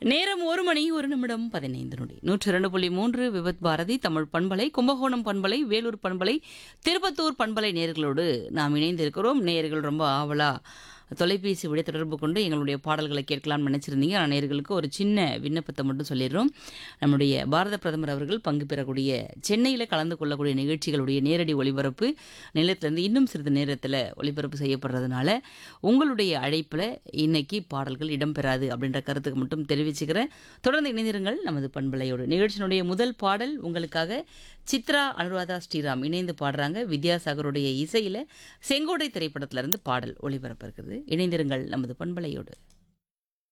நேரம் ஒரு மணி ஒரு நிமிடம் பதினைந்து நொடி நூற்றி இரண்டு புள்ளி மூன்று விபத் பாரதி தமிழ் பண்பலை கும்பகோணம் பண்பலை வேலூர் பண்பலை திருப்பத்தூர் பண்பலை நேயர்களோடு நாம் இணைந்திருக்கிறோம் நேயர்கள் ரொம்ப ஆவலா தொலைபேசி வழி தொடர்பு கொண்டு எங்களுடைய பாடல்களை கேட்கலாம்னு நினச்சிருந்தீங்க ஆனால் நேயர்களுக்கு ஒரு சின்ன விண்ணப்பத்தை மட்டும் சொல்லிடுறோம் நம்முடைய பாரத பிரதமர் அவர்கள் பங்கு பெறக்கூடிய சென்னையில் கலந்து கொள்ளக்கூடிய நிகழ்ச்சிகளுடைய நேரடி ஒளிபரப்பு நிலையத்திலேருந்து இன்னும் சிறிது நேரத்தில் ஒளிபரப்பு செய்யப்படுறதுனால உங்களுடைய அழைப்பில் இன்னைக்கு பாடல்கள் இடம்பெறாது அப்படின்ற கருத்துக்கு மட்டும் தெரிவிச்சுக்கிறேன் தொடர்ந்து இணைந்திருங்கள் நமது பண்பலையோடு நிகழ்ச்சியினுடைய முதல் பாடல் உங்களுக்காக சித்ரா அனுராதா ஸ்ரீராம் இணைந்து பாடுறாங்க வித்யாசாகருடைய இசையில் செங்கோடை திரைப்படத்திலிருந்து பாடல் ஒளிபரப்பு இருக்குது இணைந்திருங்கள் நமது பண்பலையோடு